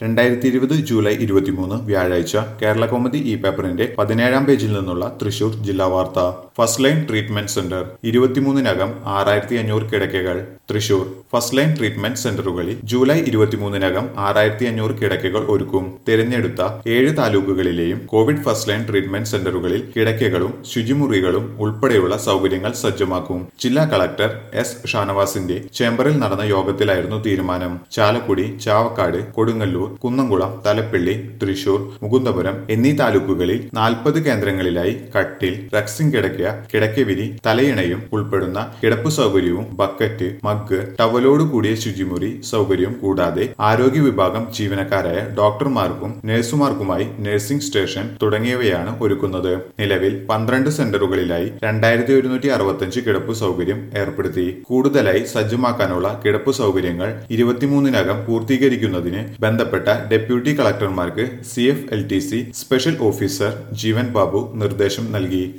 രണ്ടായിരത്തി ഇരുപത് ജൂലൈ ഇരുപത്തിമൂന്ന് വ്യാഴാഴ്ച കേരള കോമഡി ഇ പേപ്പറിന്റെ പതിനേഴാം പേജിൽ നിന്നുള്ള തൃശൂർ ജില്ലാ വാർത്ത ഫസ്റ്റ് ലൈൻ ട്രീറ്റ്മെന്റ് സെന്റർ ഇരുപത്തിമൂന്നിനകം ആറായിരത്തി അഞ്ഞൂറ് കിടക്കകൾ തൃശൂർ ഫസ്റ്റ് ലൈൻ ട്രീറ്റ്മെന്റ് സെന്ററുകളിൽ ജൂലൈ ഇരുപത്തിമൂന്നിനകം ആറായിരത്തി അഞ്ഞൂറ് കിടക്കകൾ ഒരുക്കും തിരഞ്ഞെടുത്ത ഏഴ് താലൂക്കുകളിലെയും കോവിഡ് ഫസ്റ്റ് ലൈൻ ട്രീറ്റ്മെന്റ് സെന്ററുകളിൽ കിടക്കകളും ശുചിമുറികളും ഉൾപ്പെടെയുള്ള സൗകര്യങ്ങൾ സജ്ജമാക്കും ജില്ലാ കളക്ടർ എസ് ഷാനവാസിന്റെ ചേംബറിൽ നടന്ന യോഗത്തിലായിരുന്നു തീരുമാനം ചാലക്കുടി ചാവക്കാട് കൊടുങ്ങല്ലൂർ കുന്നംകുളം തലപ്പള്ളി തൃശൂർ മുകുന്ദപുരം എന്നീ താലൂക്കുകളിൽ നാൽപ്പത് കേന്ദ്രങ്ങളിലായി കട്ടിൽ റക്സിംഗ് കിടക്ക കിടക്കവിരി തലയിണയും ഉൾപ്പെടുന്ന കിടപ്പ് സൗകര്യവും ബക്കറ്റ് മഗ് ടവലോട് കൂടിയ ശുചിമുറി സൗകര്യവും കൂടാതെ ആരോഗ്യ വിഭാഗം ജീവനക്കാരായ ഡോക്ടർമാർക്കും നഴ്സുമാർക്കുമായി നഴ്സിംഗ് സ്റ്റേഷൻ തുടങ്ങിയവയാണ് ഒരുക്കുന്നത് നിലവിൽ പന്ത്രണ്ട് സെന്ററുകളിലായി രണ്ടായിരത്തി ഒരുന്നൂറ്റി അറുപത്തഞ്ച് കിടപ്പ് സൗകര്യം ഏർപ്പെടുത്തി കൂടുതലായി സജ്ജമാക്കാനുള്ള കിടപ്പ് സൗകര്യങ്ങൾ ഇരുപത്തിമൂന്നിനകം പൂർത്തീകരിക്കുന്നതിന് ബന്ധപ്പെട്ട ഡെപ്യൂട്ടി കളക്ടർമാർക്ക് C F L T C special officer Jeevan Babu നിർദ്ദേശം നൽകി